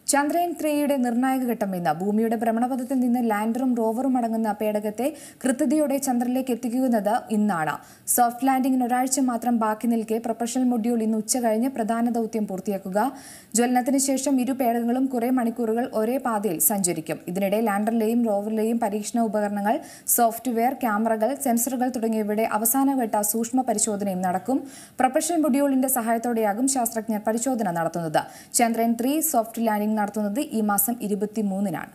ചന്ദ്രയാൻ ത്രീയുടെ നിർണായക ഘട്ടം ഇന്ന് ഭൂമിയുടെ ഭ്രമണപഥത്തിൽ നിന്ന് ലാൻഡറും റോവറും അടങ്ങുന്ന പേടകത്തെ കൃത്യതയോടെ ചന്ദ്രനിലേക്ക് എത്തിക്കുന്നത് ഇന്നാണ് സോഫ്റ്റ് ലാൻഡിംഗിന് ഒരാഴ്ച മാത്രം ബാക്കി നിൽക്കെ പ്രൊപ്പഷണൽ മൊഡ്യൂൾ ഇന്ന് ഉച്ച കഴിഞ്ഞ് പ്രധാന ദൗത്യം പൂർത്തിയാക്കുക ജ്വലനത്തിന് ശേഷം ഇരു പേടകങ്ങളും കുറെ മണിക്കൂറുകൾ ഒരേ പാതയിൽ സഞ്ചരിക്കും ഇതിനിടെ ലാൻഡറിലെയും റോവറിലെയും പരീക്ഷണ ഉപകരണങ്ങൾ സോഫ്റ്റ്വെയർ ക്യാമറകൾ സെൻസറുകൾ തുടങ്ങിയവയുടെ അവസാനഘട്ട സൂക്ഷ്മ പരിശോധനയും നടക്കും പ്രൊപ്പഷണൽ മൊഡ്യൂളിന്റെ സഹായത്തോടെയാകും ശാസ്ത്രജ്ഞർ പരിശോധന നടത്തുന്നത് ചന്ദ്രയാൻ ത്രീ സോഫ്റ്റ് ലാൻഡിംഗ് നടത്തുന്നത് ഈ മാസം ഇരുപത്തിമൂന്നിനാണ്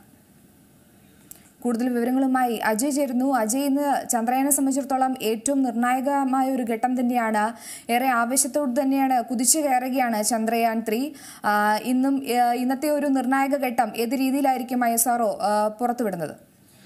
കൂടുതൽ വിവരങ്ങളുമായി അജയ് ചേരുന്നു അജയ് ഇന്ന് ചന്ദ്രയാനെ സംബന്ധിച്ചിടത്തോളം ഏറ്റവും നിർണായകമായ ഒരു ഘട്ടം തന്നെയാണ് ഏറെ ആവേശത്തോട് തന്നെയാണ് കുതിച്ചു കയറുകയാണ് ചന്ദ്രയാൻ ത്രീ ഇന്നും ആ, ഇന്നത്തെ ഒരു നിർണായക ഘട്ടം ഏത് രീതിയിലായിരിക്കും ഐ എസ് ആർഒ പുറത്തുവിടുന്നത്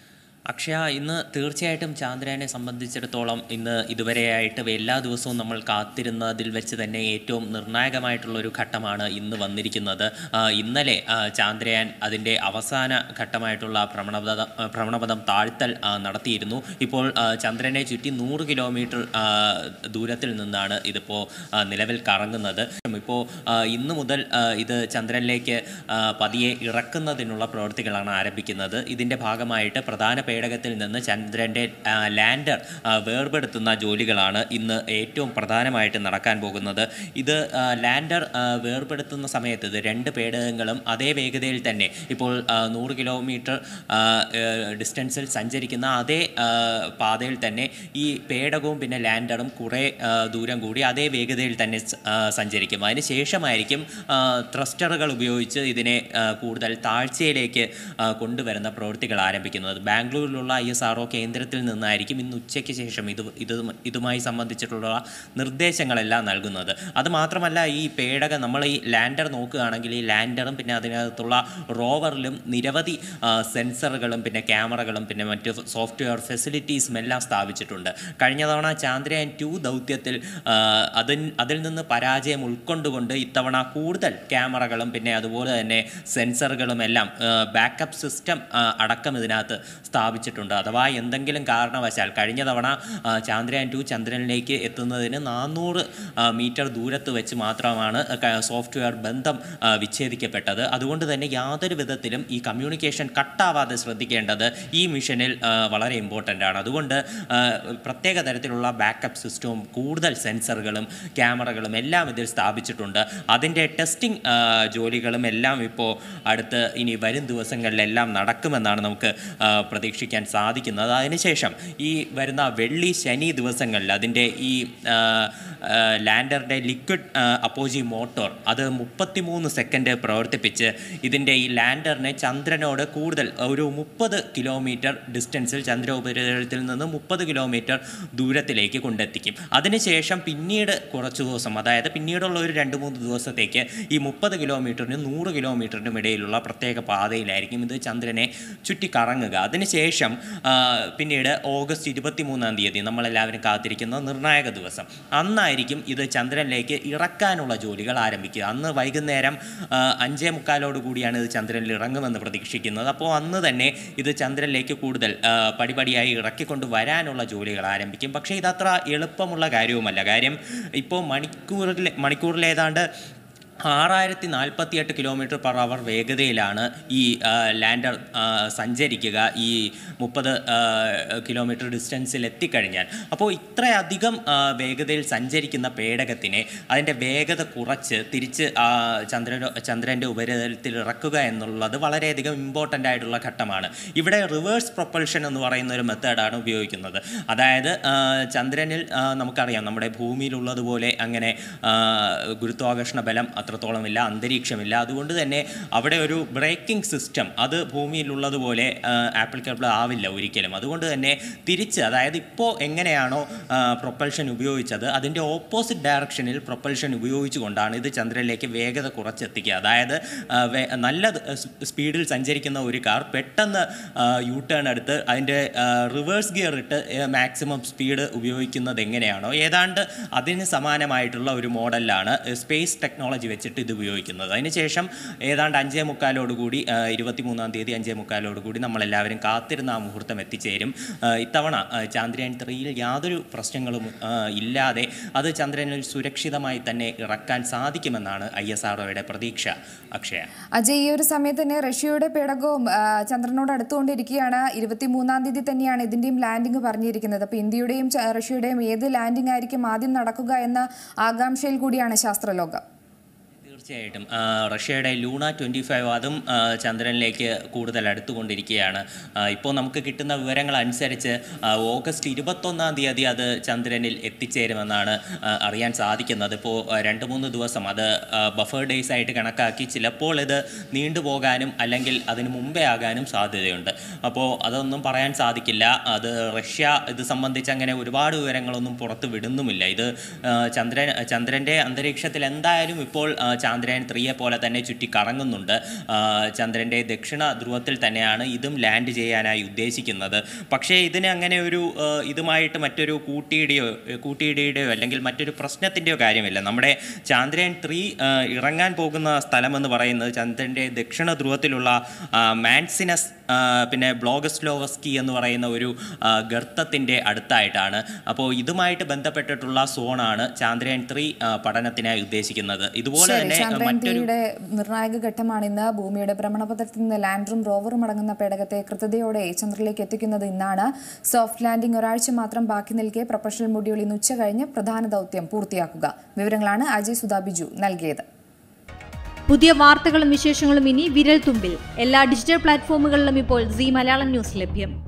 അക്ഷയ ഇന്ന് തീർച്ചയായിട്ടും ചാന്ദ്രയാനെ സംബന്ധിച്ചിടത്തോളം ഇന്ന് ഇതുവരെയായിട്ട് എല്ലാ ദിവസവും നമ്മൾ കാത്തിരുന്നതിൽ വെച്ച് തന്നെ ഏറ്റവും നിർണായകമായിട്ടുള്ള ഒരു ഘട്ടമാണ് ഇന്ന് വന്നിരിക്കുന്നത് ആ, ഇന്നലെ ആ, ചാന്ദ്രയാൻ അതിൻ്റെ അവസാന ഘട്ടമായിട്ടുള്ള ഭ്രമണപഥ ഭ്രമണപഥം താഴ്ത്തൽ ആ, നടത്തിയിരുന്നു ഇപ്പോൾ ആ, ചന്ദ്രനെ ചുറ്റി നൂറ് കിലോമീറ്റർ ആ, ദൂരത്തിൽ നിന്നാണ് ഇതിപ്പോൾ ആ, നിലവിൽ കറങ്ങുന്നത് ഇപ്പോൾ ആ, ഇന്ന് മുതൽ ആ, ഇത് ചന്ദ്രനിലേക്ക് ആ, പതിയെ ഇറക്കുന്നതിനുള്ള പ്രവൃത്തികളാണ് ആരംഭിക്കുന്നത് ഇതിൻ്റെ ഭാഗമായിട്ട് പ്രധാന പേടകത്തിൽ നിന്ന് ചന്ദ്രൻ്റെ ആ, ലാൻഡർ ആ, വേർപെടുത്തുന്ന ജോലികളാണ് ഇന്ന് ഏറ്റവും പ്രധാനമായിട്ട് നടക്കാൻ പോകുന്നത് ഇത് ആ, ലാൻഡർ ആ, വേർപെടുത്തുന്ന സമയത്ത് ഇത് രണ്ട് പേടകങ്ങളും അതേ വേഗതയിൽ തന്നെ ഇപ്പോൾ ആ, നൂറ് കിലോമീറ്റർ ആ, ഏ, ഡിസ്റ്റൻസിൽ സഞ്ചരിക്കുന്ന അതേ ആ, പാതയിൽ തന്നെ ഈ പേടകവും പിന്നെ ലാൻഡറും കുറേ ആ, ദൂരം കൂടി അതേ വേഗതയിൽ തന്നെ സ- ആ, സഞ്ചരിക്കും അതിന് ശേഷമായിരിക്കും ത്രസ്റ്ററുകൾ ഉപയോഗിച്ച് ഇതിനെ ആ, കൂടുതൽ താഴ്ചയിലേക്ക് ആ, കൊണ്ടുവരുന്ന പ്രവൃത്തികൾ ആരംഭിക്കുന്നത് ബാംഗ്ലൂരിലുള്ള ഐ എസ് ആർ കേന്ദ്രത്തിൽ നിന്നായിരിക്കും ഇന്ന് ഉച്ചയ്ക്ക് ശേഷം ഇത് ഇത് ഇതുമായി സംബന്ധിച്ചിട്ടുള്ള നിർദ്ദേശങ്ങളെല്ലാം നൽകുന്നത് അത് മാത്രമല്ല ഈ പേടകം നമ്മൾ ഈ ലാൻഡർ നോക്കുകയാണെങ്കിൽ ഈ ലാൻഡറും പിന്നെ അതിനകത്തുള്ള റോവറിലും നിരവധി ആ, സെൻസറുകളും പിന്നെ ക്യാമറകളും പിന്നെ മറ്റ് സോഫ്റ്റ്വെയർ ഫെസിലിറ്റീസും എല്ലാം സ്ഥാപിച്ചിട്ടുണ്ട് കഴിഞ്ഞ തവണ ചാന്ദ്രയാൻ ടു ദൗത്യത്തിൽ ആ, അതിൽ അതിൽ നിന്ന് പരാജയം ഉൾക്കൊണ്ടുകൊണ്ട് ഇത്തവണ കൂടുതൽ ക്യാമറകളും പിന്നെ അതുപോലെ തന്നെ സെൻസറുകളും എല്ലാം ബാക്കപ്പ് സിസ്റ്റം അടക്കം ഇതിനകത്ത് സ്ഥാപിച്ചിട്ടുണ്ട് അഥവാ എന്തെങ്കിലും കാരണവശാൽ കഴിഞ്ഞ തവണ ആ, ചാന്ദ്രയാൻ ടു ചന്ദ്രനിലേക്ക് എത്തുന്നതിന് നാനൂറ് മീറ്റർ ദൂരത്ത് വെച്ച് മാത്രമാണ് ക- സോഫ്റ്റ്വെയർ ബന്ധം ആ, വിച്ഛേദിക്കപ്പെട്ടത് അതുകൊണ്ട് തന്നെ യാതൊരു വിധത്തിലും ഈ കമ്മ്യൂണിക്കേഷൻ കട്ടാവാതെ ശ്രദ്ധിക്കേണ്ടത് ഈ മിഷനിൽ ആ, വളരെ ഇമ്പോർട്ടൻ്റ് ആണ് അതുകൊണ്ട് ആ, പ്രത്യേക തരത്തിലുള്ള ബാക്കപ്പ് സിസ്റ്റവും കൂടുതൽ സെൻസറുകളും ക്യാമറകളും എല്ലാം ഇതിൽ സ്ഥാപിച്ചിട്ടുണ്ട് അതിൻ്റെ ടെസ്റ്റിംഗ് ജോലികളും എല്ലാം ഇപ്പോൾ അടുത്ത് ഇനി വരും ദിവസങ്ങളിലെല്ലാം നടക്കുമെന്നാണ് നമുക്ക് ആ, പ്രതീക്ഷിക്കാൻ സാധിക്കുന്നത് അതിനുശേഷം ഈ വരുന്ന വെള്ളി ശനി ദിവസങ്ങളിൽ അതിൻ്റെ ഈ ആ, ആ, ലാൻഡറിൻ്റെ ലിക്വിഡ് അപ്പോജി മോട്ടോർ അത് മുപ്പത്തിമൂന്ന് സെക്കൻഡ് പ്രവർത്തിപ്പിച്ച് ഇതിൻ്റെ ഈ ലാൻഡറിനെ ചന്ദ്രനോട് കൂടുതൽ ഒരു മുപ്പത് കിലോമീറ്റർ ഡിസ്റ്റൻസിൽ ചന്ദ്ര ഉപരിതലത്തിൽ നിന്ന് മുപ്പത് കിലോമീറ്റർ ദൂരത്തിലേക്ക് കൊണ്ടെത്തിക്കും അതിനുശേഷം പിന്നീട് കുറച്ച് ദിവസം അതായത് പിന്നീടുള്ള ഒരു രണ്ട് മൂന്ന് ദിവസത്തേക്ക് ഈ മുപ്പത് കിലോമീറ്ററിനും നൂറ് കിലോമീറ്ററിനും ഇടയിലുള്ള പ്രത്യേക പാതയിലായിരിക്കും ഇത് ചന്ദ്രനെ ചുറ്റി കറങ്ങുക അതിനുശേഷം ആ, പിന്നീട് ഓഗസ്റ്റ് ഇരുപത്തി മൂന്നാം തീയതി നമ്മളെല്ലാവരും കാത്തിരിക്കുന്ന നിർണായക ദിവസം അന്നായിരിക്കും ഇത് ചന്ദ്രനിലേക്ക് ഇറക്കാനുള്ള ജോലികൾ ആരംഭിക്കുക അന്ന് വൈകുന്നേരം ആ, അഞ്ചേ മുക്കാലോട് കൂടിയാണ് ഇത് ചന്ദ്രനിൽ ഇറങ്ങുമെന്ന് പ്രതീക്ഷിക്കുന്നത് അപ്പോൾ അന്ന് തന്നെ ഇത് ചന്ദ്രനിലേക്ക് കൂടുതൽ ആ, പടിപടിയായി ഇറക്കിക്കൊണ്ട് വരാനുള്ള ജോലികൾ ആരംഭിക്കും പക്ഷേ ഇതത്ര എളുപ്പമുള്ള കാര്യവുമല്ല കാര്യം ഇപ്പോൾ മണിക്കൂറിൽ മണിക്കൂറിൽ ഏതാണ്ട് ആറായിരത്തി നാൽപ്പത്തിയെട്ട് കിലോമീറ്റർ പെർ അവർ വേഗതയിലാണ് ഈ ആ, ലാൻഡർ ആ, സഞ്ചരിക്കുക ഈ മുപ്പത് കിലോമീറ്റർ ഡിസ്റ്റൻസിൽ എത്തിക്കഴിഞ്ഞാൽ അപ്പോൾ ഇത്രയധികം ആ, വേഗതയിൽ സഞ്ചരിക്കുന്ന പേടകത്തിനെ അതിൻ്റെ വേഗത കുറച്ച് തിരിച്ച് ആ, ചന്ദ്രൻ ചന്ദ്രൻ്റെ ഉപരിതലത്തിൽ ഇറക്കുക എന്നുള്ളത് വളരെയധികം ഇമ്പോർട്ടൻ്റ് ആയിട്ടുള്ള ഘട്ടമാണ് ഇവിടെ റിവേഴ്സ് പ്രൊപ്പൽഷൻ എന്ന് പറയുന്ന ഒരു മെത്തേഡാണ് ഉപയോഗിക്കുന്നത് അതായത് ആ, ചന്ദ്രനിൽ ആ, നമുക്കറിയാം നമ്മുടെ ഭൂമിയിലുള്ളതുപോലെ അങ്ങനെ ആ, ഗുരുത്വാകർഷണ ബലം അത്രത്തോളമില്ല അന്തരീക്ഷമില്ല അതുകൊണ്ട് തന്നെ അവിടെ ഒരു ബ്രേക്കിംഗ് സിസ്റ്റം അത് ഭൂമിയിലുള്ളതുപോലെ ആപ്ലിക്കബിൾ ആവില്ല ഒരിക്കലും അതുകൊണ്ട് തന്നെ തിരിച്ച് അതായത് ഇപ്പോൾ എങ്ങനെയാണോ പ്രൊപ്പൽഷൻ ഉപയോഗിച്ചത് അതിൻ്റെ ഓപ്പോസിറ്റ് ഡയറക്ഷനിൽ പ്രൊപ്പൽഷൻ ഉപയോഗിച്ചുകൊണ്ടാണ് ഇത് ചന്ദ്രനിലേക്ക് വേഗത കുറച്ചെത്തിക്കുക അതായത് ആ, വേ- നല്ല സ്പീഡിൽ സഞ്ചരിക്കുന്ന ഒരു കാർ പെട്ടെന്ന് യു ടേൺ എടുത്ത് അതിൻ്റെ റിവേഴ്സ് ഗിയർ ഇട്ട് മാക്സിമം സ്പീഡ് ഉപയോഗിക്കുന്നത് എങ്ങനെയാണോ ഏതാണ്ട് അതിന് സമാനമായിട്ടുള്ള ഒരു മോഡലിലാണ് സ്പേസ് ടെക്നോളജി വെച്ചിട്ട് ഇത് ഉപയോഗിക്കുന്നത് അതിനുശേഷം ഏതാണ്ട് അഞ്ചേ മുക്കാലോടുകൂടി ഇരുപത്തിമൂന്നാം തീയതി അഞ്ചേ മുക്കാലോടുകൂടി നമ്മളെല്ലാവരും കാത്തിരുന്ന ആ മുഹൂർത്തം എത്തിച്ചേരും ആ, ഇത്തവണ ആ, ചന്ദ്രയാൻ ത്രീയിൽ യാതൊരു പ്രശ്നങ്ങളും ആ, ഇല്ലാതെ അത് ചന്ദ്രനിൽ സുരക്ഷിതമായി തന്നെ ഇറക്കാൻ സാധിക്കുമെന്നാണ് ഐ എസ് ആർഒയുടെ പ്രതീക്ഷ അക്ഷയ അജയ് ഈ ഒരു സമയത്ത് തന്നെ റഷ്യയുടെ പേടകവും ആ, ചന്ദ്രനോട് അടുത്തുകൊണ്ടിരിക്കുകയാണ് ഇരുപത്തിമൂന്നാം തീയതി തന്നെയാണ് ഇതിന്റെയും ലാൻഡിംഗ് പറഞ്ഞിരിക്കുന്നത് അപ്പോൾ ഇന്ത്യയുടെയും ച- റഷ്യയുടെയും ഏത് ലാൻഡിംഗ് ആയിരിക്കും ആദ്യം നടക്കുക എന്ന ആകാംക്ഷയിൽ കൂടിയാണ് ശാസ്ത്രലോകം തീർച്ചയായിട്ടും ആ, റഷ്യയുടെ ലൂണ ട്വൻറ്റി ഫൈവ് അതും ആ, ചന്ദ്രനിലേക്ക് കൂടുതൽ അടുത്തുകൊണ്ടിരിക്കുകയാണ് ആ, ഇപ്പോൾ നമുക്ക് കിട്ടുന്ന വിവരങ്ങൾ അനുസരിച്ച് ആ, ഓഗസ്റ്റ് ഇരുപത്തൊന്നാം തീയതി അത് ചന്ദ്രനിൽ എത്തിച്ചേരുമെന്നാണ് ആ, അറിയാൻ സാധിക്കുന്നത് ഇപ്പോൾ ആ, രണ്ട് മൂന്ന് ദിവസം അത് ബഫർ ഡേയ്സ് ആയിട്ട് കണക്കാക്കി ചിലപ്പോൾ ഇത് നീണ്ടുപോകാനും അല്ലെങ്കിൽ അതിന് മുമ്പേ ആകാനും സാധ്യതയുണ്ട് അപ്പോൾ അതൊന്നും പറയാൻ സാധിക്കില്ല അത് റഷ്യ ഇത് സംബന്ധിച്ച് അങ്ങനെ ഒരുപാട് വിവരങ്ങളൊന്നും പുറത്ത് വിടുന്നുമില്ല ഇത് ആ, ചന്ദ്രൻ ചന്ദ്രൻ്റെ അന്തരീക്ഷത്തിൽ എന്തായാലും ഇപ്പോൾ ആ, ചന്ദ്രയാൻ ത്രീയെ പോലെ തന്നെ ചുറ്റി കറങ്ങുന്നുണ്ട് ആ, ചന്ദ്രൻ്റെ ദക്ഷിണ ധ്രുവത്തിൽ തന്നെയാണ് ഇതും ലാൻഡ് ചെയ്യാനായി ഉദ്ദേശിക്കുന്നത് പക്ഷേ ഇതിന് അങ്ങനെ ഒരു ആ, ഇതുമായിട്ട് മറ്റൊരു കൂട്ടിയിടിയോ കൂട്ടിയിടിയുടെയോ അല്ലെങ്കിൽ മറ്റൊരു പ്രശ്നത്തിൻ്റെയോ കാര്യമില്ല നമ്മുടെ ചന്ദ്രയാൻ ത്രീ ആ, ഇറങ്ങാൻ പോകുന്ന സ്ഥലമെന്ന് പറയുന്നത് ചന്ദ്രൻ്റെ ദക്ഷിണ ധ്രുവത്തിലുള്ള ആ, മാൻസിനസ് ആ, പിന്നെ ബ്ലോഗസ്ലോവസ്കി എന്ന് പറയുന്ന ഒരു ആ, ഗർത്തത്തിൻ്റെ അടുത്തായിട്ടാണ് അപ്പോൾ ഇതുമായിട്ട് ബന്ധപ്പെട്ടിട്ടുള്ള സോണാണ് ചന്ദ്രയാൻ ത്രീ ആ, പഠനത്തിനായി ഉദ്ദേശിക്കുന്നത് ഇതുപോലെ ശരി തന്നെ ചന്ദ്രയാൻ മറ്റൊരു ത്രീയുടെ നിർണായക ഘട്ടമാണ് ഇന്ന് ഭൂമിയുടെ ഭ്രമണപഥത്തിൽ നിന്ന് ലാൻഡറും റോവറും അടങ്ങുന്ന പേടകത്തെ കൃത്യതയോടെ ചന്ദ്രനിലേക്ക് എത്തിക്കുന്നത് ഇന്നാണ് സോഫ്റ്റ് ലാൻഡിംഗ് ഒരാഴ്ച മാത്രം ബാക്കി നിൽക്കെ പ്രൊഫഷണൽ മൊഡ്യൂൾ ഇന്ന് ഉച്ച കഴിഞ്ഞ് പ്രധാന ദൗത്യം പൂർത്തിയാക്കുക വിവരങ്ങളാണ് അജയ് സുധാ ബിജു നൽകിയത് പുതിയ വാർത്തകളും വിശേഷങ്ങളും ഇനി വിരൽ തുമ്പിൽ എല്ലാ ഡിജിറ്റൽ പ്ലാറ്റ്ഫോമുകളിലും ഇപ്പോൾ സി മലയാളം ന്യൂസ് ലഭ്യം